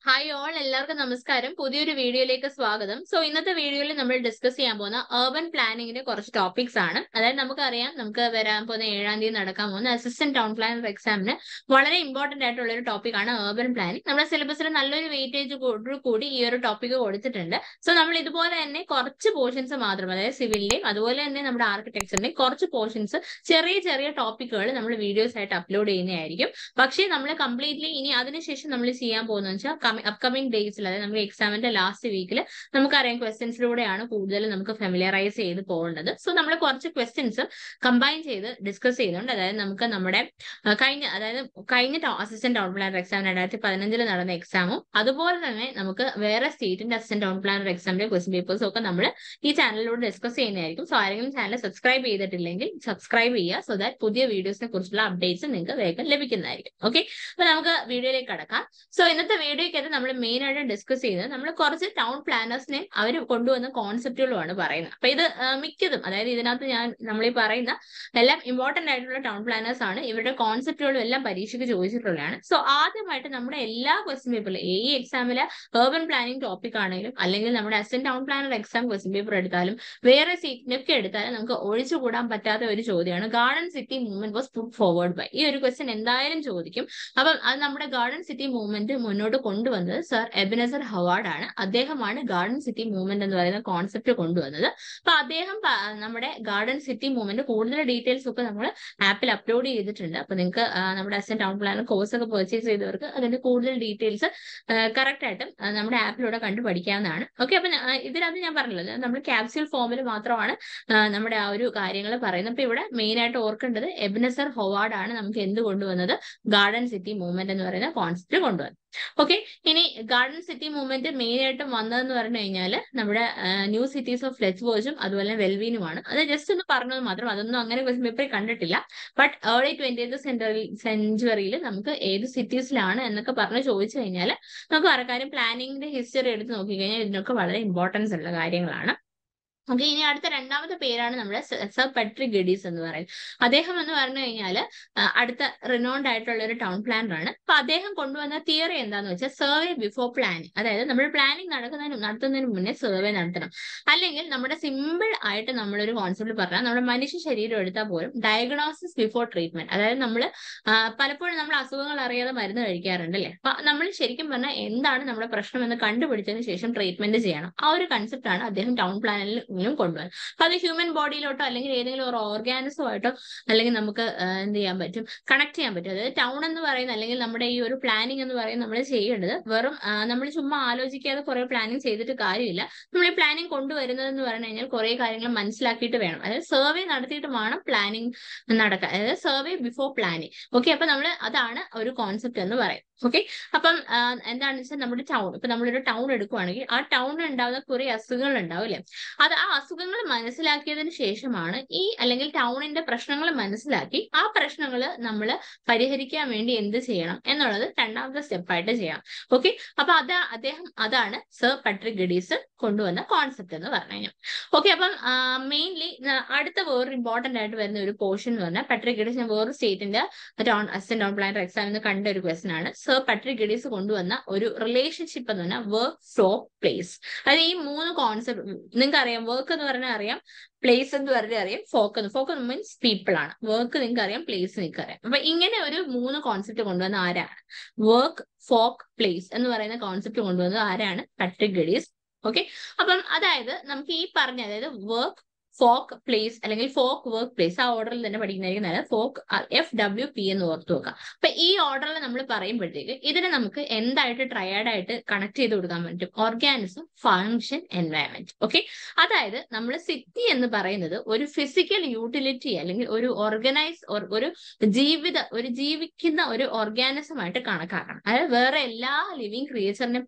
Hi all എല്ലാവർക്കും നമസ്കാരം പുതിയൊരു വീഡിയോയിലേക്ക് സ്വാഗതം സോ ഇന്നത്തെ വീഡിയോയിൽ നമ്മൾ ഡിസ്കസ് ചെയ്യാൻ പോകുന്ന urban പ്ലാനിങ്ങിന്റെ കുറച്ച് ടോപ്പിക്സ് ആണ് അതായത് നമുക്കറിയാം നമുക്ക് വരാൻ പോകുന്ന ഏഴാം തീയതി നടക്കാൻ പോകുന്ന അസിസ്റ്റന്റ് ടൗൺ പ്ലാനർ എക്സാമിന് വളരെ ഇമ്പോർട്ടന്റ് ആയിട്ടുള്ള ഒരു ടോപ്പിക്കാണ് urban പ്ലാനിങ് നമ്മുടെ സിലബസിൽ നല്ലൊരു വെയിറ്റേജ് കൂടി ഈ ഒരു ടോപ്പിക്ക് കൊടുത്തിട്ടുണ്ട് സോ നമ്മൾ ഇതുപോലെ തന്നെ കുറച്ച് പോർഷൻസ് മാത്രം അതായത് സിവിലിന്റെയും അതുപോലെ തന്നെ നമ്മുടെ ആർക്കിടെക്ചറിന്റെയും കുറച്ച് പോർഷൻസ് ചെറിയ ചെറിയ ടോപ്പിക്കുകൾ നമ്മൾ വീഡിയോസ് ആയിട്ട് അപ്ലോഡ് ചെയ്യുന്നതായിരിക്കും പക്ഷേ നമ്മൾ കംപ്ലീറ്റ്ലി ഇനി അതിനുശേഷം നമ്മൾ ചെയ്യാൻ പോകുന്നത് വെച്ചാൽ അപ്കമിംഗ് ഡേയ്സിൽ അതായത് നമുക്ക് എക്സാമിന്റെ ലാസ്റ്റ് വീക്കിൽ നമുക്കറിയാം ക്വസ്റ്റ്യൻസിലൂടെയാണ് കൂടുതൽ നമുക്ക് ഫെമിലിയറൈസ് ചെയ്ത് പോകേണ്ടത് സോ നമ്മൾ കുറച്ച് ക്വസ്റ്റ്യൻസ് കമ്പൈൻ ചെയ്ത് ഡിസ്കസ് ചെയ്യുന്നുണ്ട് അതായത് നമുക്ക് നമ്മുടെ ആ, കഴിഞ്ഞ അതായത് കഴിഞ്ഞ അസിസ്റ്റന്റ് ടൗൺ പ്ലാനർ എക്സാം രണ്ടായിരത്തി പതിനഞ്ചിൽ നടന്ന എക്സാമും അതുപോലെ തന്നെ നമുക്ക് വേറെ സ്റ്റേറ്റിന്റെ അസിസ്റ്റന്റ് ടൗൺ പ്ലാനർ എക്സാമിന്റെ ക്വസ്റ്റ്യൻ പേപ്പേഴ്സും ഒക്കെ നമ്മൾ ഈ ചാനലിലൂടെ ഡിസ്കസ് ചെയ്യുന്നതായിരിക്കും സോ ആരെങ്കിലും ചാനൽ സബ്സ്ക്രൈബ് ചെയ്തിട്ടില്ലെങ്കിൽ സബ്സ്ക്രൈബ് ചെയ്യുക സോ ദാറ്റ് പുതിയ വീഡിയോസിനെ കുറിച്ചുള്ള അപ്ഡേറ്റ്സ് നിങ്ങൾക്ക് വേഗം ലഭിക്കുന്നതായിരിക്കും ഓക്കെ അപ്പൊ നമുക്ക് വീഡിയോയിലേക്ക് കടക്കാം സോ ഇന്നത്തെ വീഡിയോയ്ക്കകത്ത് നമ്മൾ മെയിൻ ആയിട്ട് ഡിസ്കസ് ചെയ്യുന്നത് നമ്മൾ കുറച്ച് ടൗൺ പ്ലാനേഴ്സിനെ അവർ കൊണ്ടുവന്ന കോൺസെപ്റ്റുകളുമാണ് പറയുന്നത് അപ്പൊ ഇത് ആ, മിക്കതും അതായത് ഇതിനകത്ത് ഞാൻ നമ്മൾ ഈ പറയുന്ന എല്ലാം ഇമ്പോർട്ടന്റ് ആയിട്ടുള്ള ടൗൺ പ്ലാനേഴ്സ് ആണ് ഇവരുടെ കോൺസെപ്റ്റുകളും എല്ലാം പരീക്ഷയ്ക്ക് ചോദിച്ചിട്ടുള്ളതാണ് സോ ആദ്യമായിട്ട് നമ്മുടെ എല്ലാ ക്വസ്റ്റ്യൻ പേപ്പറിലും ഈ എക്സാമിലെ urban പ്ലാനിങ് ടോപ്പിക് ആണെങ്കിലും അല്ലെങ്കിൽ നമ്മുടെ assistant town planner exam question paper എടുത്താലും വേറെ സീറ്റിനൊക്കെ എടുത്താലും നമുക്ക് ഒഴിച്ചുകൂടാൻ പറ്റാത്ത ഒരു ചോദ്യമാണ് garden city movement was put forward by ഈ ഒരു ക്വസ്റ്റ്യൻ എന്തായാലും ചോദിക്കും അപ്പം അത് നമ്മുടെ ഗാർഡൻ സിറ്റി മൂവ്മെന്റ് മുന്നോട്ട് കൊണ്ടുവന്നത് സർ എബിനസർ ഹവാർഡ് ആണ് അദ്ദേഹമാണ് ഗാർഡൻ സിറ്റി മൂവ്മെന്റ് എന്ന് പറയുന്ന കോൺസെപ്റ്റ് കൊണ്ടുവന്നത് അപ്പൊ അദ്ദേഹം പ- നമ്മുടെ ഗാർഡൻ സിറ്റി മൂവ്മെന്റ് കൂടുതൽ ഡീറ്റെയിൽസ് ഒക്കെ നമ്മൾ ആപ്പിൽ അപ്ലോഡ് ചെയ്തിട്ടുണ്ട് അപ്പൊ നിങ്ങൾക്ക് നമ്മുടെ അസിസ്റ്റന്റ് ടൗൺ പ്ലാനർ കോഴ്സ് ഒക്കെ പർച്ചേസ് ചെയ്തവർക്ക് അതിന്റെ കൂടുതൽ ഡീറ്റെയിൽസ് കറക്റ്റ് ആയിട്ട് ആ, നമ്മുടെ ആപ്പിലൂടെ കണ്ടു പഠിക്കാവുന്നതാണ് ഓക്കെ അപ്പൊ ഞാൻ- ആ, ഇതിനകത്ത് ഞാൻ പറഞ്ഞല്ലോ നമ്മൾ ക്യാപ്സ്യൂൾ ഫോമിൽ മാത്രമാണ് ആ, നമ്മുടെ ആ ഒരു കാര്യങ്ങൾ പറയുന്നത് അപ്പൊ ഇവിടെ മെയിൻ ആയിട്ട് ഓർക്കേണ്ടത് എബിനസർ ഹൊവാർഡ് ആണ് നമുക്ക് എന്ത് കൊണ്ടുവന്നത് ഗാർഡൻ സിറ്റി മൂവ്മെന്റ് എന്ന് പറയുന്ന കോൺസെപ്റ്റ് കൊണ്ടുവന്നത് ഓക്കെ ഇനി ഗാർഡൻ സിറ്റി മൂവ്മെന്റ് മെയിൻ ആയിട്ട് വന്നതെന്ന് പറഞ്ഞു കഴിഞ്ഞാൽ നമ്മുടെ ന്യൂ സിറ്റീസ് ഓഫ് ലെറ്റ്സ്ബോർജും അതുപോലെ വെൽവീനുമാണ് അത് ജസ്റ്റ് ഒന്ന് പറഞ്ഞത് മാത്രം അതൊന്നും അങ്ങനെ ക്വസ്റ്റ്യൻ പേപ്പറിൽ കണ്ടിട്ടില്ല ബട്ട് ഏർലി ട്വന്റിയത്ത് സെഞ്ചുറി സെഞ്ചുറിയിൽ നമുക്ക് ഏത് സിറ്റീസിലാണ് എന്നൊക്കെ പറഞ്ഞ് ചോദിച്ചു കഴിഞ്ഞാൽ നമുക്ക് പറയാം കാര്യം പ്ലാനിങ്ങിന്റെ ഹിസ്റ്ററി എടുത്ത് നോക്കിക്കഴിഞ്ഞാൽ ഇതിനൊക്കെ വളരെ ഇമ്പോർട്ടൻസ് ഉള്ള കാര്യങ്ങളാണ് ഓക്കെ ഇനി അടുത്ത രണ്ടാമത്തെ പേരാണ് നമ്മുടെ സ- സർ പെട്രിക് ഗഡീസ് എന്ന് പറയുന്നത് അദ്ദേഹം എന്ന് പറഞ്ഞു കഴിഞ്ഞാൽ അടുത്ത റിനോൺഡ് ആയിട്ടുള്ള ഒരു ടൗൺ പ്ലാനർ ആണ് അപ്പൊ അദ്ദേഹം കൊണ്ടുവന്ന തിയറി എന്താന്ന് വെച്ചാൽ സർവേ ബിഫോർ പ്ലാനിങ് അതായത് നമ്മൾ പ്ലാനിങ് നടക്കുന്നതിന് നടത്തുന്നതിന് മുന്നേ സർവേ നടത്തണം അല്ലെങ്കിൽ നമ്മുടെ സിമ്പിൾ ആയിട്ട് നമ്മളൊരു കോൺസെപ്റ്റ് പറഞ്ഞാൽ നമ്മുടെ മനുഷ്യ ശരീരം എടുത്താൽ പോലും ഡയഗ്നോസിസ് ബിഫോർ ട്രീറ്റ്മെന്റ് അതായത് നമ്മൾ പലപ്പോഴും നമ്മൾ അസുഖങ്ങൾ അറിയാതെ മരുന്ന് കഴിക്കാറുണ്ട് അല്ലേ അപ്പൊ നമ്മൾ ശരിക്കും പറഞ്ഞാൽ എന്താണ് നമ്മുടെ പ്രശ്നം എന്ന് കണ്ടുപിടിച്ചതിന് ശേഷം ട്രീറ്റ്മെന്റ് ചെയ്യണം ആ ഒരു കൺസെപ്റ്റ് ആണ് അദ്ദേഹം ടൗൺ പ്ലാനിലും കൊണ്ടുവന്നത് അപ്പൊ അത് ഹ്യൂമൻ ബോഡിയിലോട്ടോ അല്ലെങ്കിൽ ഏതെങ്കിലും ഒരു ഓർഗാനിസോ ആയിട്ടോ അല്ലെങ്കിൽ നമുക്ക് ആ, എന്ത് ചെയ്യാൻ പറ്റും കണക്ട് ചെയ്യാൻ പറ്റും അതായത് ടൗൺ എന്ന് പറയുന്ന അല്ലെങ്കിൽ നമ്മുടെ ഈ ഒരു പ്ലാനിങ് എന്ന് പറയുന്നത് നമ്മൾ ചെയ്യേണ്ടത് വെറും നമ്മൾ ചുമ്മാ ആലോചിക്കാതെ കുറെ പ്ലാനിങ് ചെയ്തിട്ട് കാര്യമില്ല നമ്മൾ ഈ പ്ലാനിങ് കൊണ്ടുവരുന്നത് എന്ന് പറഞ്ഞു കഴിഞ്ഞാൽ കുറെ കാര്യങ്ങൾ മനസ്സിലാക്കിയിട്ട് വേണം അതായത് സർവേ നടത്തിയിട്ട് വേണം പ്ലാനിങ് നടക്കാൻ അതായത് സർവേ ബിഫോർ പ്ലാനിങ് ഓക്കെ അപ്പൊ നമ്മൾ അതാണ് ഒരു കോൺസെപ്റ്റ് എന്ന് പറയും ഓക്കെ അപ്പം ആ, എന്താണെന്ന് വെച്ചാൽ നമ്മുടെ ടൗൺ ഇപ്പൊ നമ്മളൊരു ടൗൺ എടുക്കുവാണെങ്കിൽ ആ ടൗണിൽ ഉണ്ടാകുന്ന കുറെ അസുഖങ്ങൾ ഉണ്ടാവും അല്ലേ അത് ആ അസുഖങ്ങൾ മനസ്സിലാക്കിയതിന് ശേഷമാണ് ഈ അല്ലെങ്കിൽ ടൗണിന്റെ പ്രശ്നങ്ങൾ മനസ്സിലാക്കി ആ പ്രശ്നങ്ങൾ നമ്മൾ പരിഹരിക്കാൻ വേണ്ടി എന്ത് ചെയ്യണം എന്നുള്ളത് രണ്ടാമത്തെ സ്റ്റെപ്പായിട്ട് ചെയ്യണം ഓക്കെ അപ്പൊ അത് അദ്ദേഹം അതാണ് സർ പട്രിക് ഗഡീസ് കൊണ്ടുവന്ന കോൺസെപ്റ്റ് എന്ന് പറഞ്ഞു കഴിഞ്ഞാൽ ഓക്കെ അപ്പം മെയിൻലി അടുത്ത വേറൊരു ഇമ്പോർട്ടന്റ് ആയിട്ട് വരുന്ന ഒരു പോർഷൻ എന്ന് പറഞ്ഞാൽ പട്രിക് ഗഡീസ് ഞാൻ വേറൊരു സ്റ്റേറ്റിന്റെ ടൗൺ അസിസ്റ്റന്റ് ടൗൺ പ്ലാനർ എക്സാമിന് കണ്ട ഒരു ക്വസ്റ്റൻ ആണ് സർ പട്രിക് ഗഡീസ് കൊണ്ടുവന്ന ഒരു റിലേഷൻഷിപ്പ് എന്ന് പറഞ്ഞാൽ വർക്ക് ഫ്ലോ പ്ലേസ് അതായത് ഈ മൂന്ന് കോൺസെപ്റ്റ് നിങ്ങൾക്ക് അറിയാം വർക്ക് എന്ന് പറഞ്ഞാൽ അറിയാം പ്ലേസ് എന്ന് പറഞ്ഞാൽ അറിയാം ഫോക്ക് എന്ന് ഫോക്ക് മീൻസ് പീപ്പിൾ ആണ് വർക്ക് നിങ്ങൾക്ക് അറിയാം പ്ലേസ് നിങ്ങൾക്ക് അറിയാം അപ്പൊ ഇങ്ങനെ ഒരു മൂന്ന് കോൺസെപ്റ്റ് കൊണ്ടുവന്ന ആരാണ് വർക്ക് ഫോക്ക് പ്ലേസ് എന്ന് പറയുന്ന കോൺസെപ്റ്റ് കൊണ്ടുവന്നത് ആരാണ് പട്രിക് ഗഡീസ് ഓക്കെ അപ്പം അതായത് നമുക്ക് ഈ പറഞ്ഞ അതായത് വർക്ക് ഫോക്ക് പ്ലേസ് അല്ലെങ്കിൽ ഫോക്ക് വർക്ക് പ്ലേസ് ആ ഓർഡറിൽ തന്നെ പഠിക്കുന്നതായിരിക്കും നല്ലത് ഫോക്ക് എഫ് ഡബ്ല്യു പി എന്ന് ഓർത്ത് വെക്കാം അപ്പൊ ഈ ഓർഡറിൽ നമ്മൾ പറയുമ്പോഴത്തേക്ക് ഇതിനെ നമുക്ക് എന്തായിട്ട് ട്രയാഡ് ആയിട്ട് കണക്ട് ചെയ്ത് കൊടുക്കാൻ പറ്റും ഓർഗാനിസം ഫങ്ഷൻ എൻവയറമെന്റ് ഓക്കെ അതായത് നമ്മൾ സിറ്റി എന്ന് പറയുന്നത് ഒരു ഫിസിക്കൽ യൂട്ടിലിറ്റി അല്ലെങ്കിൽ ഒരു ഓർഗനൈസ് ഒരു ജീവിത ഒരു ജീവിക്കുന്ന ഒരു ഓർഗാനിസം ആയിട്ട് കണക്കാക്കണം അതായത് വേറെ എല്ലാ ലിവിങ് ക്രിയേച്ചറിനെ പോലെ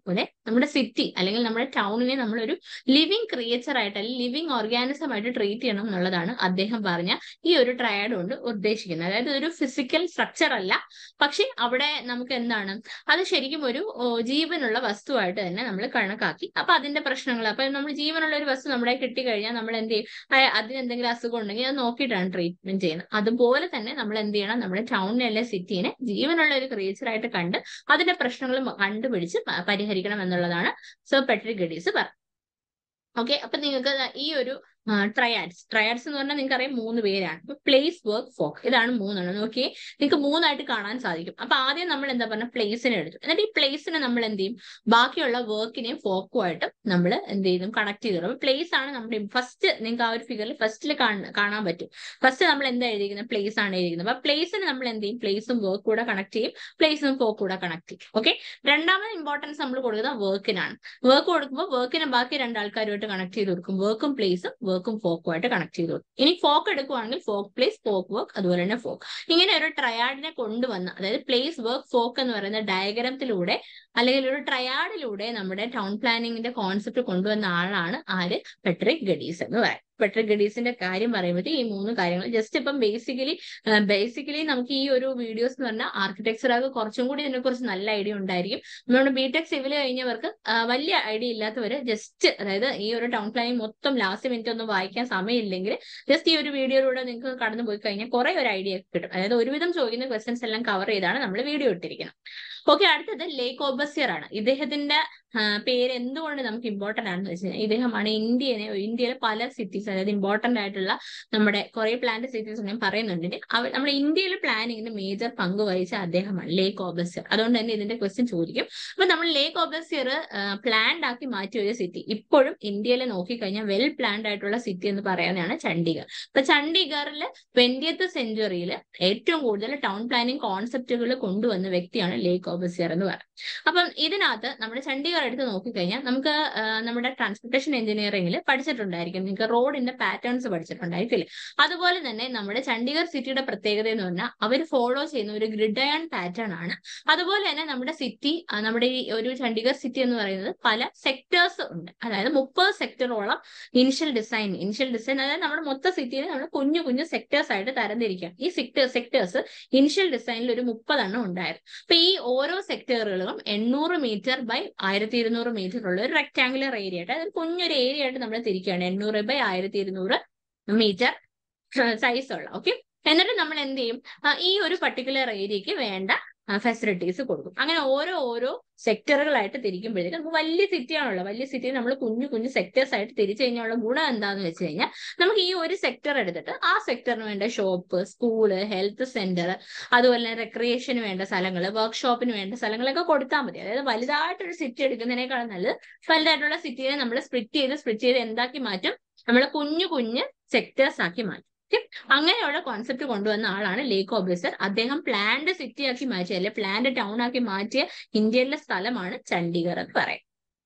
നമ്മുടെ സിറ്റി അല്ലെങ്കിൽ നമ്മുടെ ടൗണിനെ നമ്മളൊരു ലിവിങ് ക്രിയേച്ചർ ആയിട്ട് അല്ലെങ്കിൽ ലിവിങ് ഓർഗാനിസം ആയിട്ട് ട്രീറ്റ് ചെയ്യണം എന്നുള്ളതാണ് അദ്ദേഹം പറഞ്ഞ ഈ ഒരു ട്രയാഡ് കൊണ്ട് ഉദ്ദേശിക്കുന്നത് അതായത് ഒരു ഫിസിക്കൽ സ്ട്രക്ചർ അല്ല പക്ഷെ അവിടെ നമുക്ക് എന്താണ് അത് ശരിക്കും ഒരു ഓ, ജീവനുള്ള വസ്തുവായിട്ട് തന്നെ നമ്മൾ കണക്കാക്കി അപ്പൊ അതിന്റെ പ്രശ്നങ്ങൾ അപ്പൊ നമ്മൾ ജീവനുള്ള ഒരു വസ്തു നമ്മുടെ കിട്ടിക്കഴിഞ്ഞാൽ നമ്മൾ എന്ത് ചെയ്യും അയ- അതിന് എന്തെങ്കിലും അസുഖം ഉണ്ടെങ്കിൽ അത് നോക്കിയിട്ടാണ് ട്രീറ്റ്മെന്റ് ചെയ്യുന്നത് അതുപോലെ തന്നെ നമ്മൾ എന്ത് ചെയ്യണം നമ്മുടെ ടൗണിലെ അല്ലെ സിറ്റിനെ ജീവനുള്ള ഒരു ക്രിയേച്ചർ ആയിട്ട് കണ്ട് അതിന്റെ പ്രശ്നങ്ങൾ മ- കണ്ടുപിടിച്ച് പ- പരിഹരിക്കണം എന്നുള്ളതാണ് സർ പെട്രിക് ഗഡീസ് പറഞ്ഞത് ഓക്കെ അപ്പൊ നിങ്ങൾക്ക് ദാ ഈ ഒരു ട്രയാഡ്സ് ട്രയാഡ്സ് എന്ന് പറഞ്ഞാൽ നിങ്ങൾക്ക് അറിയാം മൂന്ന് പേരാണ് പ്ലേസ് വർക്ക് ഫോക്ക് ഇതാണ് മൂന്നെണ്ണം നോക്കിയേ നിങ്ങൾക്ക് മൂന്നായിട്ട് കാണാൻ സാധിക്കും അപ്പൊ ആദ്യം നമ്മൾ എന്താ പറഞ്ഞ പ്ലേസിനെ എടുത്തു എന്നിട്ട് ഈ പ്ലേസിനെ നമ്മൾ എന്ത് ചെയ്യും ബാക്കിയുള്ള വർക്കിനെയും ഫോക്കുമായിട്ട് നമ്മൾ എന്ത് ചെയ്യും കണക്ട് ചെയ്തു അപ്പൊ പ്ലേസ് ആണ് നമ്മുടെ ഫസ്റ്റ് നിങ്ങൾക്ക് ആ ഒരു ഫിഗറിൽ ഫസ്റ്റിൽ കാണാൻ പറ്റും ഫസ്റ്റ് നമ്മൾ എന്താ എഴുതിയിരിക്കുന്നത് പ്ലേസ് ആണ് എഴുതിയിരിക്കുന്നത് അപ്പൊ പ്ലേസിന് നമ്മൾ എന്ത് ചെയ്യും പ്ലേസും വർക്ക് കൂടെ കണക്ട് ചെയ്യും പ്ലേസും ഫോക്ക് കൂടെ കണക്ട് ചെയ്യും ഓക്കെ രണ്ടാമത് ഇമ്പോർട്ടൻസ് നമ്മൾ കൊടുക്കുന്നത് വർക്കിനാണ് വർക്ക് കൊടുക്കുമ്പോൾ വർക്കിനെ ബാക്കി രണ്ടാൾക്കാരുമായിട്ട് കണക്ട് ചെയ്ത് കൊടുക്കും വർക്കും പ്ലേസും വർക്കും ഫോക്കുമായിട്ട് കണക്ട് ചെയ്ത് കൊടുക്കും ഇനി ഫോക്ക് എടുക്കുവാണെങ്കിൽ ഫോക്ക് പ്ലേസ് ഫോക്ക് വർക്ക് അതുപോലെ തന്നെ ഫോക്ക് ഇങ്ങനെ ഒരു ട്രയാഡിനെ കൊണ്ടുവന്ന് അതായത് പ്ലേസ് വർക്ക് ഫോക്ക് എന്ന് പറയുന്ന ഡയഗ്രമത്തിലൂടെ അല്ലെങ്കിൽ ഒരു ട്രയാഡിലൂടെ നമ്മുടെ ടൗൺ പ്ലാനിങ്ങിന്റെ കോൺസെപ്റ്റ് കൊണ്ടുവന്ന ആളാണ് ആര് പെട്രിക് ഗഡീസ് എന്ന് പറയും പെട്രിക് ഗഡീസിന്റെ കാര്യം പറയുമ്പോഴത്തേക്ക് ഈ മൂന്ന് കാര്യങ്ങൾ ജസ്റ്റ് ഇപ്പം ബേസിക്കലി ബേസിക്കലി നമുക്ക് ഈ ഒരു വീഡിയോസ് എന്ന് പറഞ്ഞാൽ ആർക്കിടെക്ചറൊക്കെ കുറച്ചും കൂടി ഇതിനെക്കുറിച്ച് നല്ല ഐഡിയ ഉണ്ടായിരിക്കും നമ്മുടെ ബിടെക് സിവിൽ കഴിഞ്ഞവർക്ക് ആ, വലിയ ഐഡിയ ഇല്ലാത്തവര് ജസ്റ്റ് അതായത് ഈ ഒരു ടൗൺ പ്ലാനിങ് മൊത്തം ലാസ്റ്റ് മിനിറ്റ് ഒന്നും വായിക്കാൻ സമയമില്ലെങ്കിൽ ജസ്റ്റ് ഈ ഒരു വീഡിയോയിലൂടെ നിങ്ങൾക്ക് കടന്നു പോയി കഴിഞ്ഞാൽ കുറെ ഒരു ഐഡിയ കിട്ടും അതായത് ഒരുവിധം ചോദിക്കുന്ന ക്വസ്റ്റ്യൻസ് എല്ലാം കവർ ചെയ്താണ് നമ്മൾ വീഡിയോ ഇട്ടിരിക്കുന്നത് ഓക്കെ അടുത്തത് ലേക്ക് ഓബസിയർ ആണ് ഇദ്ദേഹത്തിന്റെ ആ, പേര് എന്തുകൊണ്ട് നമുക്ക് ഇമ്പോർട്ടന്റ് ആണെന്ന് വെച്ച് കഴിഞ്ഞാൽ ഇദ്ദേഹമാണ് ഇന്ത്യനെ ഇന്ത്യയിലെ പല സിറ്റീസ് അതായത് ഇമ്പോർട്ടന്റ് ആയിട്ടുള്ള നമ്മുടെ കുറെ പ്ലാന്റ് സിറ്റീസ് ഞാൻ പറയുന്നുണ്ട് അവ നമ്മുടെ ഇന്ത്യയിലെ പ്ലാനിങ്ങിന് മേജർ പങ്ക് വഹിച്ച അദ്ദേഹമാണ് ലേക്ക് ഓബസിയർ അതുകൊണ്ട് തന്നെ ഇതിന്റെ ക്വസ്റ്റ്യൻ ചോദിക്കും അപ്പൊ നമ്മൾ ലേക്ക് ഓബസിയർ പ്ലാൻഡ് ആക്കി മാറ്റിയ ഒരു സിറ്റി ഇപ്പോഴും ഇന്ത്യയിൽ നോക്കിക്കഴിഞ്ഞാൽ വെൽ പ്ലാൻഡ് ആയിട്ടുള്ള സിറ്റി എന്ന് പറയുന്നതാണ് ചണ്ഡീഗഡ് അപ്പൊ ചണ്ഡീഗറിൽ ട്വന്റിയത്ത് സെഞ്ചുറിയിൽ ഏറ്റവും കൂടുതൽ ടൗൺ പ്ലാനിങ് കോൺസെപ്റ്റുകൾ കൊണ്ടുവന്ന വ്യക്തിയാണ് ലേക്ക് ഓബസിയർ എന്ന് പറയുന്നത് അപ്പം ഇതിനകത്ത് നമ്മുടെ ചണ്ഡീഗഡ് എടുത്ത് നോക്കിക്കഴിഞ്ഞാൽ നമുക്ക് ആ, നമ്മുടെ ട്രാൻസ്പോർട്ടേഷൻ എഞ്ചിനീയറിംഗിൽ പഠിച്ചിട്ടുണ്ടായിരിക്കും നിങ്ങൾക്ക് റോഡിന്റെ പാറ്റേൺസ് പഠിച്ചിട്ടുണ്ടായിരിക്കില്ലേ അതുപോലെ തന്നെ നമ്മുടെ ചണ്ഡീഗഡ് സിറ്റിയുടെ പ്രത്യേകത എന്ന് പറഞ്ഞാൽ അവർ ഫോളോ ചെയ്യുന്ന ഒരു ഗ്രിഡ് അയൺ പാറ്റേൺ ആണ് അതുപോലെ തന്നെ നമ്മുടെ സിറ്റി നമ്മുടെ ഈ ഒരു ചണ്ഡീഗഡ് സിറ്റി എന്ന് പറയുന്നത് പല സെക്ടേഴ്സ് ഉണ്ട് അതായത് മുപ്പത് സെക്ടറോളം ഇനിഷ്യൽ ഡിസൈൻ ഇനിഷ്യൽ ഡിസൈൻ അതായത് നമ്മുടെ മൊത്തം സിറ്റിയിൽ നമ്മൾ കുഞ്ഞു കുഞ്ഞു സെക്ടേഴ്സ് ആയിട്ട് തരംതിരിക്കാം ഈ സെക്ടർ സെക്ടേഴ്സ് ഇനിഷ്യൽ ഡിസൈനിൽ ഒരു മുപ്പതെണ്ണം ഉണ്ടായിരുന്നു അപ്പൊ ഈ ഓരോ സെക്ടറുകളും എണ്ണൂറ് മീറ്റർ ബൈ ആയിരത്തി ഇരുന്നൂറ് മീറ്റർ ഉള്ള ഒരു റെക്ടാങ്കുലർ ഏരിയ ആയിട്ട് അതായത് കുഞ്ഞൊരു ഏരിയ ആയിട്ട് നമ്മൾ തിരിക്കുകയാണ് എണ്ണൂറ് ബൈ ആയിരത്തി ഇരുന്നൂറ് മീറ്റർ സൈസ് ഉള്ള ഓക്കെ എന്നിട്ട് നമ്മൾ എന്ത് ചെയ്യും ആ, ഈ ഒരു പർട്ടിക്കുലർ ഏരിയക്ക് വേണ്ട ഫെസിലിറ്റീസ് കൊടുക്കും അങ്ങനെ ഓരോ ഓരോ സെക്ടറുകളായിട്ട് തിരിക്കുമ്പോഴത്തേക്ക് നമുക്ക് വലിയ സിറ്റി ആണല്ലോ വലിയ സിറ്റി നമ്മൾ കുഞ്ഞു കുഞ്ഞു സെക്ടേഴ്സ് ആയിട്ട് തിരിച്ചു കഴിഞ്ഞാലുള്ള ഗുണം എന്താന്ന് വെച്ച് കഴിഞ്ഞാൽ നമുക്ക് ഈ ഒരു സെക്ടർ എടുത്തിട്ട് ആ സെക്ടറിന് വേണ്ട ഷോപ്പ് സ്കൂള് ഹെൽത്ത് സെന്റർ അതുപോലെ തന്നെ റെക്രിയേഷന് വേണ്ട സ്ഥലങ്ങൾ വർക്ക്ഷോപ്പിന് വേണ്ട സ്ഥലങ്ങളൊക്കെ കൊടുത്താൽ മതി അതായത് വലുതായിട്ടൊരു സിറ്റി എടുക്കുന്നതിനേക്കാൾ നല്ലത് വലുതായിട്ടുള്ള സിറ്റിയെ നമ്മൾ സ്പ്ലിറ്റ് ചെയ്ത് സ്പ്ലിറ്റ് ചെയ്ത് എന്താക്കി മാറ്റും നമ്മൾ കുഞ്ഞു കുഞ്ഞ് സെക്ടേഴ്സ് ആക്കി മാറ്റും Okay? അങ്ങനെയുള്ള കോൺസെപ്റ്റ് കൊണ്ടുവന്ന ആളാണ് ലേക്ക് ഓബിസർ അദ്ദേഹം പ്ലാന്റ് സിറ്റി ആക്കി മാറ്റിയ അല്ലെ പ്ലാന്റ് ടൗൺ ആക്കി മാറ്റിയ ഇന്ത്യയിലെ സ്ഥലമാണ് ചണ്ഡീഗഡ് എന്ന് പറയും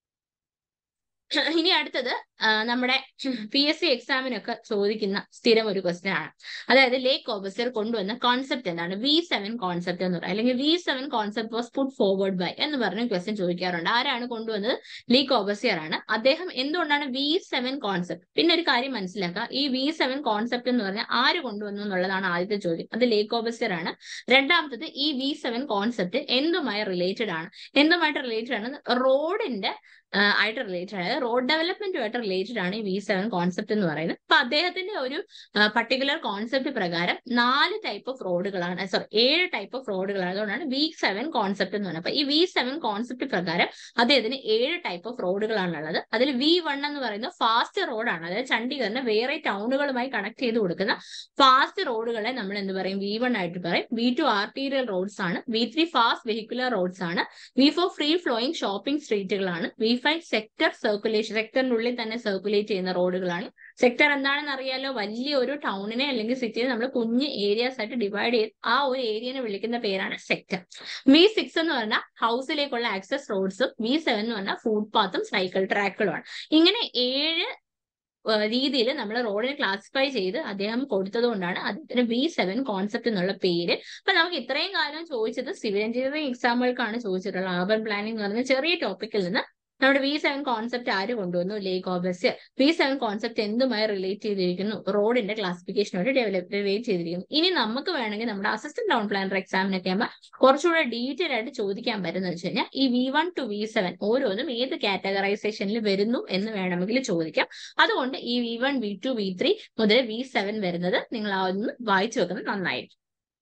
ഇനി അടുത്തത് ആ, നമ്മുടെ പി എസ് സി എക്സാമിനൊക്കെ ചോദിക്കുന്ന സ്ഥിരം ഒരു ക്വസ്റ്റ്യൻ ആണ് അതായത് ലേക്ക് ഓബിസർ കൊണ്ടുവന്ന കോൺസെപ്റ്റ് എന്താണ് വി സെവൻ കോൺസെപ്റ്റ് എന്ന് പറയുന്നത് അല്ലെങ്കിൽ V seven concept was put forward by എന്ന് പറഞ്ഞ ക്വസ്റ്റ്യൻ ചോദിക്കാറുണ്ട് ആരാണ് കൊണ്ടുവന്നത് ലീക്ക് ഓബസിയർ ആണ് അദ്ദേഹം എന്തുകൊണ്ടാണ് വി സെവൻ കോൺസെപ്റ്റ് പിന്നെ ഒരു കാര്യം മനസ്സിലാക്കുക ഈ വി സെവൻ കോൺസെപ്റ്റ് എന്ന് പറഞ്ഞാൽ ആര് കൊണ്ടുവന്നു എന്നുള്ളതാണ് ആദ്യത്തെ ചോദ്യം അത് ലേക്ക് ഓബസിയർ ആണ് രണ്ടാമത്തത് ഈ വി സെവൻ കോൺസെപ്റ്റ് എന്തുമായി റിലേറ്റഡ് ആണ് എന്തുമായിട്ട് റിലേറ്റഡ് ആണ് റോഡിന്റെ ആയിട്ട് റിലേറ്റഡ് അതായത് റോഡ് ഡെവലപ്മെന്റുമായിട്ട് റിലേറ്റഡ് ആണ് ഈ വി സെവൻ കോൺസെപ്റ്റ് എന്ന് പറയുന്നത് അപ്പൊ അദ്ദേഹത്തിന്റെ ഒരു പർട്ടിക്കുലർ കോൺസെപ്റ്റ് പ്രകാരം നാല് ടൈപ്പ് ഓഫ് റോഡുകളാണ് സോറി ഏഴ് ടൈപ്പ് ഓഫ് റോഡുകളാണ് അതുകൊണ്ടാണ് വി സെവൻ കോൺസെപ്റ്റ് എന്ന് പറയുന്നത് അപ്പൊ ഈ വി സെവൻ കോൺസെപ്റ്റ് പ്രകാരം അദ്ദേഹത്തിന് ഏഴ് ടൈപ്പ് ഓഫ് റോഡുകളാണുള്ളത് അതിൽ വി വൺ എന്ന് പറയുന്നത് ഫാസ്റ്റ് റോഡാണ് അതായത് ചണ്ഡീഗറിനെ വേറെ ടൗണുകളുമായി കണക്ട് ചെയ്ത് കൊടുക്കുന്ന ഫാസ്റ്റ് റോഡുകളെ നമ്മൾ എന്ത് പറയും വി വൺ ആയിട്ട് പറയും വി ടു ആർട്ടീരിയൽ റോഡ്സ് ആണ് V three fast vehicular roads ആണ് V four free flowing shopping സ്ട്രീറ്റുകളാണ് വി ഫൈവ് സെക്ടർ സർക്കുലേഷൻ സെക്ടറിനുള്ളിൽ തന്നെ സർക്കുലേറ്റ് ചെയ്യുന്ന റോഡുകളാണ് സെക്ടർ എന്താണെന്ന് അറിയാലോ വലിയ ഒരു ടൗണിനെ അല്ലെങ്കിൽ സിറ്റിയെ നമ്മൾ കുഞ്ഞ് ഏരിയാസ് ആയിട്ട് ഡിവൈഡ് ചെയ്ത് ആ ഒരു ഏരിയനെ വിളിക്കുന്ന പേരാണ് സെക്ടർ വി സിക്സ് എന്ന് പറഞ്ഞാൽ ഹൗസിലേക്കുള്ള ആക്സസ് റോഡ്സും വി സെവൻ എന്ന് പറഞ്ഞാൽ ഫുട്പാത്തും സൈക്കിൾ ട്രാക്കുകളുമാണ് ഇങ്ങനെ ഏഴ് രീതിയിൽ നമ്മൾ റോഡിനെ ക്ലാസിഫൈ ചെയ്ത് അദ്ദേഹം കൊടുത്തത് കൊണ്ടാണ് അദ്ദേഹത്തിന് വി സെവൻ കോൺസെപ്റ്റ് എന്നുള്ള പേര് അപ്പൊ നമുക്ക് ഇത്രയും കാലം ചോദിച്ചത് സിവിൽ എഞ്ചിനീയറിംഗ് എക്സാമുകൾക്കാണ് ചോദിച്ചിട്ടുള്ളത് അർബൻ പ്ലാനിംഗ് എന്ന് പറഞ്ഞ ചെറിയ ടോപ്പിക്കിൽ നിന്ന് നമ്മുടെ വി സെവൻ കോൺസെപ്റ്റ് ആര് കൊണ്ടുവന്നു Le Corbusier V seven concept എന്തുമായി റിലേറ്റ് ചെയ്തിരിക്കുന്നു റോഡിന്റെ ക്ലാസിഫിക്കേഷനോട് ഡെവലപ്പ് റിലേറ്റ് ചെയ്തിരിക്കുന്നു ഇനി നമുക്ക് വേണമെങ്കിൽ നമ്മുടെ അസിസ്റ്റന്റ് ടൗൺ പ്ലാനർ എക്സാമിനൊക്കെ ആകുമ്പോൾ കുറച്ചുകൂടെ ഡീറ്റെയിൽ ആയിട്ട് ചോദിക്കാൻ പറ്റുന്നത് വെച്ച് കഴിഞ്ഞാൽ ഈ V one two V seven ഓരോന്നും ഏത് കാറ്റഗറൈസേഷനിൽ വരുന്നു എന്ന് വേണമെങ്കിൽ ചോദിക്കാം അതുകൊണ്ട് ഈ V one V two V three മുതൽ വി സെവൻ വരുന്നത് നിങ്ങൾ ആ ഒന്ന് വായിച്ചു വെക്കുന്നത് നന്നായിരിക്കും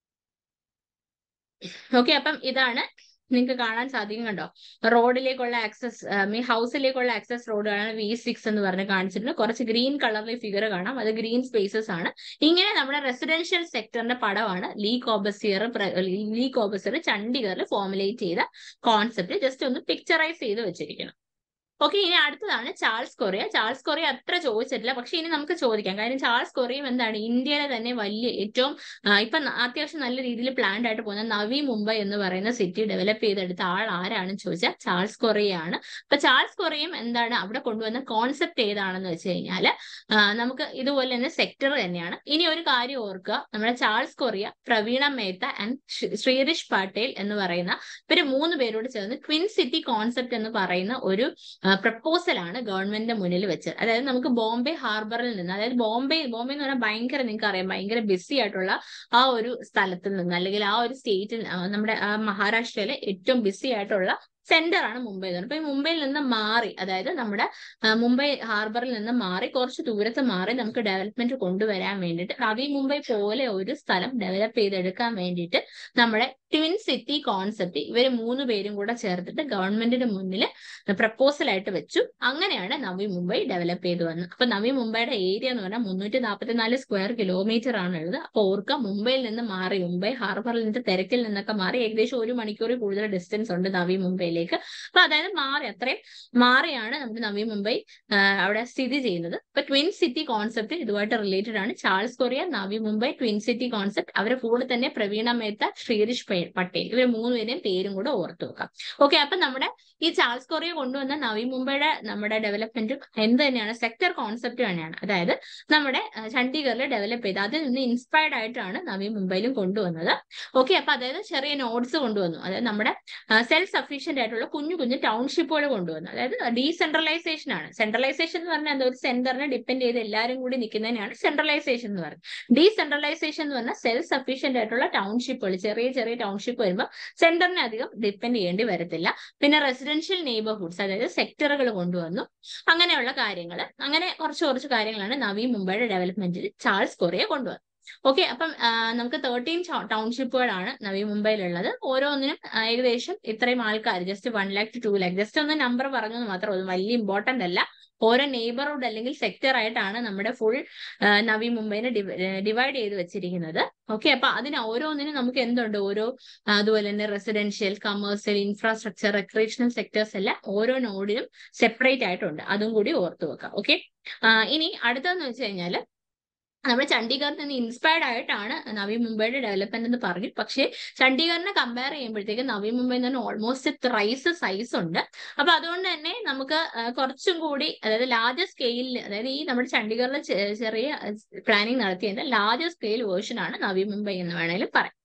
ഓക്കെ അപ്പം ഇതാണ് നിങ്ങൾക്ക് കാണാൻ സാധിക്കും കണ്ടോ റോഡിലേക്കുള്ള ആക്സസ് മീ ഹൗസിലേക്കുള്ള ആക്സസ് റോഡുകളാണ് വി സിക്സ് എന്ന് പറഞ്ഞ് കാണിച്ചിട്ടുണ്ട് കുറച്ച് ഗ്രീൻ കളറിൽ ഫിഗർ കാണാം അത് ഗ്രീൻ സ്പേസസ് ആണ് ഇങ്ങനെ നമ്മുടെ റെസിഡൻഷ്യൽ സെക്ടറിന്റെ പടമാണ് ലീ കോബസിയർ ലീ കോബസിയർ ചണ്ഡീഗറിൽ ഫോർമുലേറ്റ് ചെയ്ത കോൺസെപ്റ്റ് ജസ്റ്റ് ഒന്ന് പിക്ചറൈസ് ചെയ്ത് വെച്ചിരിക്കണം ഓക്കെ ഇനി അടുത്തതാണ് ചാൾസ് കൊറിയ ചാൾസ് കൊറിയ അത്ര ചോദിച്ചിട്ടില്ല പക്ഷെ ഇനി നമുക്ക് ചോദിക്കാം കാര്യം ചാൾസ് കൊറിയയും എന്താണ് ഇന്ത്യയിലെ തന്നെ വലിയ ഏറ്റവും ആ, ഇപ്പൊ ന- അത്യാവശ്യം നല്ല രീതിയിൽ പ്ലാൻഡ് ആയിട്ട് പോകുന്ന നവി മുംബൈ എന്ന് പറയുന്ന സിറ്റി ഡെവലപ്പ് ചെയ്തെടുത്ത ആൾ ആരാണെന്ന് ചോദിച്ചാൽ ചാൾസ് കൊറിയയാണ് അപ്പൊ ചാൾസ് കൊറിയയും എന്താണ് അവിടെ കൊണ്ടുവന്ന കോൺസെപ്റ്റ് ഏതാണെന്ന് വെച്ച് കഴിഞ്ഞാൽ നമുക്ക് ഇതുപോലെ തന്നെ സെക്ടർ തന്നെയാണ് ഇനി ഒരു കാര്യം ഓർക്കുക നമ്മുടെ ചാൾസ് കൊറിയ പ്രവീണ മേത്ത ആൻഡ് ശ്രീരിഷ് പട്ടേൽ എന്ന് പറയുന്ന ഇവര് മൂന്ന് പേരോട് ചേർന്ന് ട്വിൻ സിറ്റി കോൺസെപ്റ്റ് എന്ന് പറയുന്ന ഒരു പ്രപ്പോസൽ ആണ് ഗവൺമെന്റിന്റെ മുന്നിൽ വെച്ചത് അതായത് നമുക്ക് ബോംബെ ഹാർബറിൽ നിന്ന് അതായത് ബോംബെ ബോംബെ എന്ന് പറഞ്ഞാൽ ഭയങ്കര നിങ്ങൾക്ക് അറിയാം ഭയങ്കര ബിസി ആയിട്ടുള്ള ആ ഒരു സ്ഥലത്ത് നിന്ന് അല്ലെങ്കിൽ ആ ഒരു സ്റ്റേറ്റിൽ നമ്മുടെ ആ മഹാരാഷ്ട്രയിലെ ഏറ്റവും ബിസി ആയിട്ടുള്ള സെന്റർ ആണ് മുംബൈ എന്ന് പറയുന്നത് അപ്പൊ ഈ മുംബൈയിൽ നിന്ന് മാറി അതായത് നമ്മുടെ ആ, മുംബൈ ഹാർബറിൽ നിന്ന് മാറി കുറച്ച് ദൂരത്ത് മാറി നമുക്ക് ഡെവലപ്മെന്റ് കൊണ്ടുവരാൻ വേണ്ടിയിട്ട് നവി മുംബൈ പോലെ ഒരു സ്ഥലം ഡെവലപ്പ് ചെയ്തെടുക്കാൻ വേണ്ടിയിട്ട് നമ്മുടെ ട്വിൻ സിറ്റി കോൺസെപ്റ്റ് ഇവർ മൂന്ന് പേരും കൂടെ ചേർത്തിട്ട് ഗവൺമെന്റിന്റെ മുന്നിൽ പ്രപ്പോസൽ ആയിട്ട് വെച്ചു അങ്ങനെയാണ് നവി മുംബൈ ഡെവലപ്പ് ചെയ്തു വന്നത് അപ്പൊ നവി മുംബൈയുടെ ഏരിയ എന്ന് പറഞ്ഞാൽ മുന്നൂറ്റി നാൽപ്പത്തിനാല് സ്ക്വയർ കിലോമീറ്റർ ആണുള്ളത് അപ്പൊ ഓർക്കുക മുംബൈയിൽ നിന്ന് മാറി മുംബൈ ഹാർബറിൽ നിന്ന് തിരക്കിൽ നിന്നൊക്കെ മാറി ഏകദേശം ഒരു മണിക്കൂർ കൂടുതൽ ഡിസ്റ്റൻസ് ഉണ്ട് നവി മുംബൈയിലേക്ക് അപ്പൊ അതായത് മാറി അത്രയും മാറിയാണ് നമ്മുടെ നവി മുംബൈ ആ, അവിടെ സ്ഥിതി ചെയ്യുന്നത് ഇപ്പൊ ട്വിൻ സിറ്റി കോൺസെപ്റ്റ് ഇതുമായിട്ട് റിലേറ്റഡ് ആണ് Charles Correa Navi Mumbai twin city concept അവരെ കൂടെ തന്നെ പ്രവീണ മേത്ത ശ്രീരിഷ് പേ- പട്ടേൽ ഇവർ മൂന്നുപേരെയും പേരും കൂടെ ഓർത്തു വെക്കാം ഓക്കെ അപ്പൊ നമ്മുടെ ഈ ചാൾസ് കൊറിയ കൊണ്ടുവന്ന നവി മുംബൈയുടെ നമ്മുടെ ഡെവലപ്മെന്റും എന്ത് തന്നെയാണ് സെക്ടർ കോൺസെപ്റ്റ് തന്നെയാണ് അതായത് നമ്മുടെ ആ, ചണ്ഡീഗറിൽ ഡെവലപ്പ് ചെയ്ത് അതിൽ നിന്ന് ഇൻസ്പയർഡ് ആയിട്ടാണ് നവി മുംബൈയിലും കൊണ്ടുവന്നത് ഓക്കെ അപ്പൊ അതായത് ചെറിയ നോട്ട്സ് കൊണ്ടുവന്നു അതായത് നമ്മുടെ സെൽഫ് സഫീഷ്യന്റ് ആയിട്ടുള്ള കുഞ്ഞു കുഞ്ഞു ടൗൺഷിപ്പുകൾ കൊണ്ടുവന്നു അതായത് ഡീസെൻട്രലൈസേഷൻ ആണ് സെൻട്രലൈസേഷൻ എന്ന് പറഞ്ഞാൽ എന്താ ഒരു സെന്ററിനെ ഡിപ്പെൻഡ് ചെയ്ത് എല്ലാവരും കൂടി നിൽക്കുന്നതിനാണ് സെൻട്രലൈസേഷൻ എന്ന് പറയുന്നത് ഡീസെൻട്രലൈസേഷൻ എന്ന് പറഞ്ഞാൽ സെൽഫ് സഫീഷ്യന്റ് ആയിട്ടുള്ള ടൗൺഷിപ്പുകൾ ചെറിയ ചെറിയ ടൗൺഷിപ്പ് വരുമ്പോൾ സെന്ററിനെ അധികം ഡിപ്പെൻഡ് ചെയ്യേണ്ടി വരത്തില്ല പിന്നെ റെസിഡൻഷ്യൽ നെയ്ബർഹുഡ്സ് അതായത് സെക്ടറുകൾ കൊണ്ടുവന്നു അങ്ങനെയുള്ള കാര്യങ്ങൾ അങ്ങനെ കുറച്ച് കുറച്ച് കാര്യങ്ങളാണ് നവി മുംബൈയുടെ ഡെവലപ്മെന്റിൽ ചാൾസ് കൊറിയ കൊണ്ടുവന്നത് ഓക്കെ അപ്പം ആ, നമുക്ക് തേർട്ടീൻ ടൗൺഷിപ്പുകളാണ് നവി മുംബൈയിലുള്ളത് ഓരോന്നിനും ആ, ഏകദേശം ഇത്രയും ആൾക്കാർ just one lakh two lakh just ഒന്ന് നമ്പർ പറഞ്ഞത് മാത്രം അത് വലിയ ഇമ്പോർട്ടന്റ് അല്ല ഓരോ നെയ്ബർഹുഡ് അല്ലെങ്കിൽ സെക്ടർ ആയിട്ടാണ് നമ്മുടെ ഫുൾ നവി മുംബൈനെ ഡിവൈഡ് ചെയ്ത് വെച്ചിരിക്കുന്നത് ഓക്കെ അപ്പൊ അതിന് ഓരോന്നിനും നമുക്ക് എന്തുണ്ട് ഓരോ ആ, അതുപോലെ തന്നെ residential commercial infrastructure recreational sectors എല്ലാം ഓരോ നോഡിനും സെപ്പറേറ്റ് ആയിട്ടുണ്ട് അതും കൂടി ഓർത്തു വെക്കാം ഓക്കെ ഇനി അടുത്തതെന്ന് വെച്ച് കഴിഞ്ഞാൽ നമ്മുടെ ചണ്ഡീഗറിൽ നിന്ന് ഇൻസ്പയർഡ് ആയിട്ടാണ് നവി മുംബൈയുടെ ഡെവലപ്മെന്റ് എന്ന് പറഞ്ഞു പക്ഷേ ചണ്ഡീഗറിനെ കമ്പയർ ചെയ്യുമ്പോഴത്തേക്ക് നവി മുംബൈ എന്ന് പറഞ്ഞാൽ ഓൾമോസ്റ്റ് ത്രൈസ് സൈസ് ഉണ്ട് അപ്പൊ അതുകൊണ്ട് തന്നെ നമുക്ക് ആ, കുറച്ചും കൂടി അതായത് ലാർജർ സ്കെയിലിൽ അതായത് ഈ നമ്മുടെ ചണ്ഡീഗറിൽ ചെ- ചെറിയ പ്ലാനിങ് നടത്തിയതിന്റെ ലാർജർ സ്കെയിൽ വേർഷൻ ആണ് നവി മുംബൈ എന്ന് വേണേലും പറയാം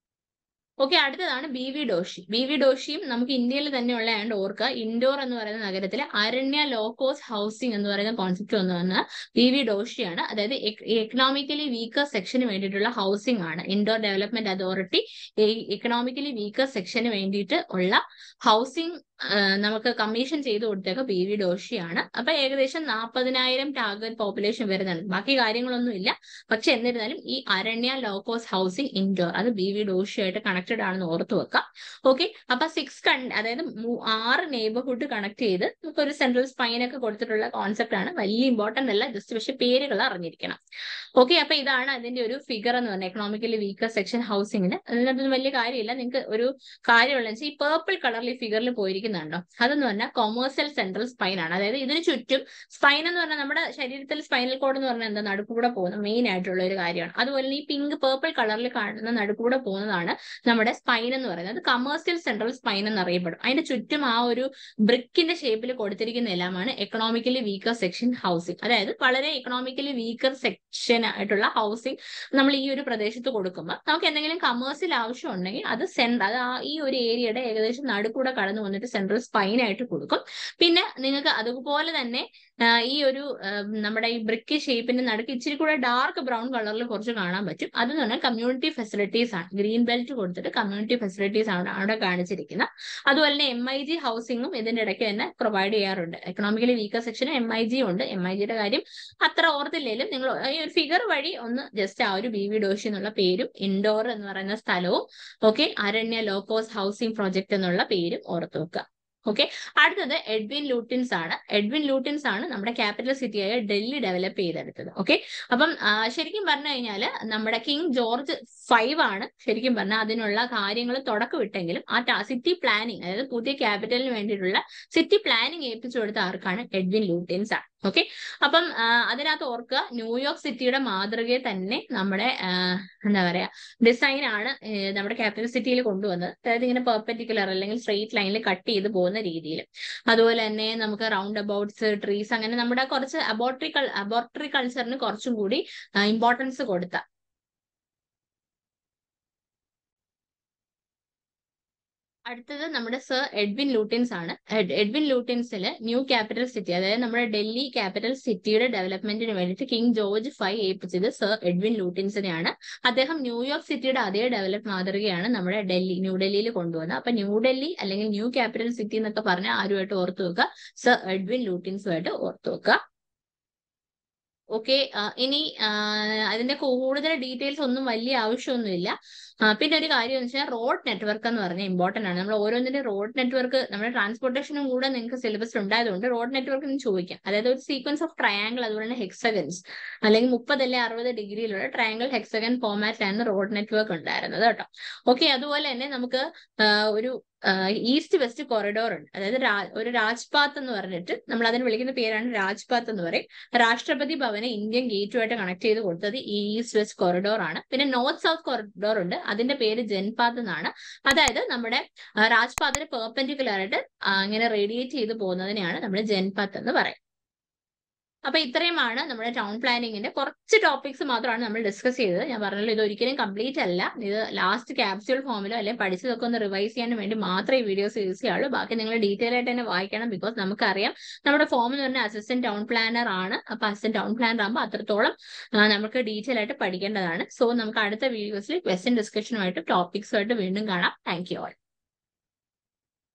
ഓക്കെ അടുത്തതാണ് B V Doshi B V ഡോഷിയും നമുക്ക് ഇന്ത്യയിൽ തന്നെ ഉള്ളതാണ്ട് ഓർക്കുക ഇൻഡോർ എന്ന് പറയുന്ന നഗരത്തിലെ അരണ്യ ലോക്കോസ് ഹൗസിംഗ് എന്ന് പറയുന്ന കോൺസെപ്റ്റ് വന്നു വന്ന ബി വി ഡോഷിയാണ് അതായത് എക്കണോമിക്കലി വീക്കർ സെക്ഷന് വേണ്ടിയിട്ടുള്ള ഹൗസിംഗ് ആണ് Indore development authority economically weaker സെക്ഷന് വേണ്ടിയിട്ട് ഉള്ള ഹൗസിംഗ് നമുക്ക് കമ്മീഷൻ ചെയ്ത് കൊടുത്തേക്ക പി വി ഡോഷിയാണ് അപ്പൊ ഏകദേശം നാൽപ്പതിനായിരം ടാർഗറ്റ് പോപ്പുലേഷൻ വരുന്നുണ്ട് ബാക്കി കാര്യങ്ങളൊന്നും ഇല്ല പക്ഷെ എന്നിരുന്നാലും ഈ അരണ്യ ലോക്കോസ് ഹൗസിംഗ് ഇൻഡോർ അത് ബി വി ഡോഷിയായിട്ട് കണക്റ്റഡ് ആണെന്ന് ഓർത്ത് വെക്കാം ഓക്കെ അപ്പൊ സിക്സ് കൺ അതായത് മൂ- ആറ് നെയ്ബർഹുഡ് കണക്ട് ചെയ്ത് നമുക്ക് ഒരു സെൻട്രൽ സ്പൈൻ ഒക്കെ കൊടുത്തിട്ടുള്ള കോൺസെപ്റ്റ് ആണ് വലിയ ഇമ്പോർട്ടന്റ് അല്ല ജസ്റ്റ് പക്ഷെ പേരുകൾ അറിഞ്ഞിരിക്കണം ഓക്കെ അപ്പൊ ഇതാണ് അതിന്റെ ഒരു ഫിഗർ എന്ന് പറഞ്ഞാൽ എക്കണോമിക്കലി വീക്കർ സെക്ഷൻ ഹൗസിംഗിന് അതിനകത്തൊന്നും വലിയ കാര്യമില്ല നിങ്ങൾക്ക് ഒരു കാര്യമുള്ള ഈ പേർപ്പിൾ കളറിൽ ഈ ഫിഗറിൽ പോയിരിക്കുന്നുണ്ടോ അതെന്ന് പറഞ്ഞാൽ കൊമേഴ്സ്യൽ സെൻട്രൽ സ്പൈൻ ആണ് അതായത് ഇതിന് ചുറ്റും സ്പൈൻ എന്ന് പറഞ്ഞാൽ നമ്മുടെ ശരീരത്തിൽ സ്പൈനൽ കോഡ് എന്ന് പറഞ്ഞാൽ എന്താ നടുക്കൂടെ പോകുന്ന മെയിൻ ആയിട്ടുള്ള ഒരു കാര്യമാണ് അതുപോലെ തന്നെ ഈ പിങ്ക് പേർപ്പിൾ കളറിൽ കാണുന്ന നടുക്കൂടെ പോകുന്നതാണ് നമ്മുടെ സ്പൈൻ എന്ന് പറയുന്നത് കമേഴ്സ്യൽ സെൻട്രൽ സ്പൈൻ എന്നറിയപ്പെടും അതിന്റെ ചുറ്റും ആ ഒരു ബ്രിക്കിന്റെ ഷേപ്പിൽ കൊടുത്തിരിക്കുന്ന എല്ലാമാണ് എക്കണോമിക്കലി വീക്കർ സെക്ഷൻ ഹൗസിംഗ് അതായത് വളരെ എക്കണോമിക്കലി വീക്കർ സെക്ഷൻ ആയിട്ടുള്ള ഹൗസിംഗ് നമ്മൾ ഈ ഒരു പ്രദേശത്ത് കൊടുക്കുമ്പോൾ നമുക്ക് എന്തെങ്കിലും കമേഴ്സ്യൽ ആവശ്യം ഉണ്ടെങ്കിൽ അത് സെൻട്ര അത് ആ ഈ ഒരു ഏരിയയുടെ ഏകദേശം നടുക്കൂടെ കടന്നു വന്നിട്ട് സെൻട്രൽ സ്പൈൻ ആയിട്ട് കൊടുക്കും പിന്നെ നിങ്ങൾക്ക് അതുപോലെ തന്നെ ആ, ഈ ഒരു ആ, നമ്മുടെ ഈ ബ്രിക്ക് ഷേപ്പിന്റെ നടുക്ക് ഇച്ചിരി കൂടെ ഡാർക്ക് ബ്രൗൺ കളറിൽ കുറച്ച് കാണാൻ പറ്റും അതെന്ന് പറഞ്ഞാൽ കമ്മ്യൂണിറ്റി ഫെസിലിറ്റീസ് ആണ് ഗ്രീൻ ബെൽറ്റ് കൊടുത്തിട്ട് കമ്മ്യൂണിറ്റി ഫെസിലിറ്റീസ് ആണ് അവിടെ കാണിച്ചിരിക്കുന്നത് അതുപോലെ തന്നെ എം ഐ ജി ഹൗസിംഗും ഇതിന്റെ ഇടയ്ക്ക് തന്നെ പ്രൊവൈഡ് ചെയ്യാറുണ്ട് എക്കണോമിക്കലി വീക്കർ സെക്ഷന് എം ഐ ജി ഉണ്ട് എം ഐ ജിയുടെ കാര്യം അത്ര ഓർത്തില്ലെങ്കിലും നിങ്ങൾ ഈ ഒരു ഫിഗർ വഴി ഒന്ന് ജസ്റ്റ് ആ ഒരു ബി വി ഡോഷി എന്നുള്ള പേരും ഇൻഡോർ എന്ന് പറയുന്ന സ്ഥലവും okay Aranya low cost housing project എന്നുള്ള പേരും ഓർത്ത് വെക്കുക ഓക്കെ അടുത്തത് എഡ്വിൻ ലൂട്ടിൻസ് ആണ് എഡ്വിൻ ലൂട്ടിൻസ് ആണ് നമ്മുടെ ക്യാപിറ്റൽ സിറ്റിയായ ഡൽഹി ഡെവലപ്പ് ചെയ്തെടുത്തത് ഓക്കെ അപ്പം ആ, ശരിക്കും പറഞ്ഞു കഴിഞ്ഞാൽ നമ്മുടെ കിങ് ജോർജ് ഫൈവ് ആണ് ശരിക്കും പറഞ്ഞാൽ അതിനുള്ള കാര്യങ്ങൾ തുടക്കമിട്ടെങ്കിലും ആ സിറ്റി പ്ലാനിങ് അതായത് പുതിയ ക്യാപിറ്റലിന് വേണ്ടിയിട്ടുള്ള സിറ്റി പ്ലാനിങ് ഏൽപ്പിച്ചു കൊടുത്ത ആർക്കാണ് എഡ്വിൻ ലൂട്ടിൻസ് ആണ് ഓക്കെ അപ്പം ആ, അതിനകത്ത് ഓർക്കുക ന്യൂയോർക്ക് സിറ്റിയുടെ മാതൃകയെ തന്നെ നമ്മുടെ ആ, എന്താ പറയാ ഡിസൈൻ ആണ് ഏ, നമ്മുടെ ക്യാപിറ്റൽ സിറ്റിയിൽ കൊണ്ടുവന്നത് അതായത് ഇങ്ങനെ പെർപെൻഡിക്കുലർ അല്ലെങ്കിൽ സ്ട്രെയിറ്റ് ലൈനിൽ കട്ട് ചെയ്ത് പോകുന്ന രീതിയിൽ അതുപോലെ തന്നെ നമുക്ക് റൗണ്ട് അബൌട്ട്സ് ട്രീസ് അങ്ങനെ നമ്മുടെ കുറച്ച് അബോട്ടറി അബോട്ടറി കൾച്ചറിന് കുറച്ചും കൂടി ഇമ്പോർട്ടൻസ് കൊടുത്ത അടുത്തത് നമ്മുടെ സർ എഡ്വിൻ ലൂട്ടിൻസ് ആണ് എഡ്- എഡ്വിൻ ലൂട്ടിൻസിൽ ന്യൂ ക്യാപിറ്റൽ സിറ്റി അതായത് നമ്മുടെ ഡൽഹി ക്യാപിറ്റൽ സിറ്റിയുടെ ഡെവലപ്മെന്റിന് വേണ്ടിയിട്ട് കിങ് ജോർജ് ഫൈവ് ഏൽപ്പിച്ചത് സർ എഡ്വിൻ ലൂട്ടിൻസിനെയാണ് അദ്ദേഹം ന്യൂയോർക്ക് സിറ്റിയുടെ അതേ ഡെവലപ്പ് മാതൃകയാണ് നമ്മുടെ ഡൽഹി ന്യൂഡൽഹിയിൽ കൊണ്ടുവന്നത് അപ്പൊ ന്യൂഡൽഹി അല്ലെങ്കിൽ ന്യൂ ക്യാപിറ്റൽ സിറ്റി എന്നൊക്കെ പറഞ്ഞാൽ ആരുമായിട്ട് ഓർത്തു വെക്കുക സർ എഡ്വിൻ ലൂട്ടിൻസുമായിട്ട് ഓർത്തു വെക്കുക ഓക്കെ ഇനി ആ, അതിന്റെ കൂടുതൽ ഡീറ്റെയിൽസ് ഒന്നും വലിയ ആവശ്യമൊന്നുമില്ല ആ, പിന്നെ ഒരു കാര്യം എന്ന് വെച്ചാൽ റോഡ് നെറ്റ്വർക്ക് എന്ന് പറഞ്ഞാൽ ഇമ്പോർട്ടന്റ് ആണ് നമ്മൾ ഓരോന്നിന്റെ റോഡ് നെറ്റ്വർക്ക് നമ്മുടെ ട്രാൻസ്പോർട്ടേഷനും കൂടെ നിങ്ങൾക്ക് സിലബസിൽ ഉണ്ടായതുകൊണ്ട് റോഡ് നെറ്റ്വർക്ക് എന്ന് ചോദിക്കാം അതായത് ഒരു സീക്വൻസ് ഓഫ് ട്രയാങ്കിൾ അതുപോലെ തന്നെ ഹെക്സഗൻസ് അല്ലെങ്കിൽ മുപ്പത് അല്ലെ അറുപത് ഡിഗ്രിയിലുള്ള ട്രയാങ്കിൾ ഹെക്സഗൻ ഫോമാറ്റിലാണ് റോഡ് നെറ്റ്വർക്ക് ഉണ്ടായിരുന്നത് കേട്ടോ ഓക്കെ അതുപോലെ തന്നെ നമുക്ക് ആ, ഒരു ഈസ്റ്റ് വെസ്റ്റ് കോറിഡോർ ഉണ്ട് അതായത് രാ- ഒരു രാജ്പാത്ത് എന്ന് പറഞ്ഞിട്ട് നമ്മൾ അതിന് വിളിക്കുന്ന പേരാണ് രാജ്പാത്ത് എന്ന് പറയും രാഷ്ട്രപതി ഭവനെ ഇന്ത്യൻ ഗേറ്റുമായിട്ട് കണക്ട് ചെയ്ത് കൊടുത്തത് ഈ ഈസ്റ്റ് വെസ്റ്റ് കോറിഡോർ ആണ് പിന്നെ നോർത്ത് സൗത്ത് കോറിഡോർ ഉണ്ട് അതിന്റെ പേര് ജൻപാത്ത് എന്നാണ് അതായത് നമ്മുടെ ആ, രാജ്പാത്തിന് പെർപെൻഡിക്കുലർ ആയിട്ട് ആ, ഇങ്ങനെ റേഡിയേറ്റ് ചെയ്ത് പോകുന്നതിനെയാണ് നമ്മൾ ജൻപാത്ത് എന്ന് പറയും അപ്പൊ ഇത്രയുമാണ് നമ്മുടെ ടൗൺ പ്ലാനിങ്ങിന്റെ കുറച്ച് ടോപ്പിക്സ് മാത്രമാണ് നമ്മൾ ഡിസ്കസ് ചെയ്തത് ഞാൻ പറഞ്ഞല്ലോ ഇത് ഒരിക്കലും കംപ്ലീറ്റ് അല്ല ഇത് ലാസ്റ്റ് ക്യാപ്സ്യൂൾ ഫോമിലോ അല്ലെങ്കിൽ പഠിച്ചതൊക്കെ ഒന്ന് റിവൈസ് ചെയ്യാൻ വേണ്ടി മാത്രമേ ഈ വീഡിയോസ് യൂസ് ചെയ്യുള്ളൂ ബാക്കി നിങ്ങൾ ഡീറ്റെയിൽ ആയിട്ട് തന്നെ വായിക്കണം ബിക്കോസ് നമുക്കറിയാം നമ്മുടെ ഫോം എന്ന് പറഞ്ഞാൽ അസിസ്റ്റന്റ് ടൗൺ പ്ലാനർ ആണ് അപ്പൊ അസിസ്റ്റന്റ് ടൗൺ പ്ലാനർ ആകുമ്പോൾ അത്രത്തോളം ആ, നമുക്ക് ഡീറ്റെയിൽ ആയിട്ട് പഠിക്കേണ്ടതാണ് സോ നമുക്ക് അടുത്ത വീഡിയോസിൽ ക്വസ്റ്റ്യൻ ഡിസ്കഷനുമായിട്ട് ടോപ്പിക്സുമായിട്ട് വീണ്ടും കാണാം താങ്ക് യു ഓൾ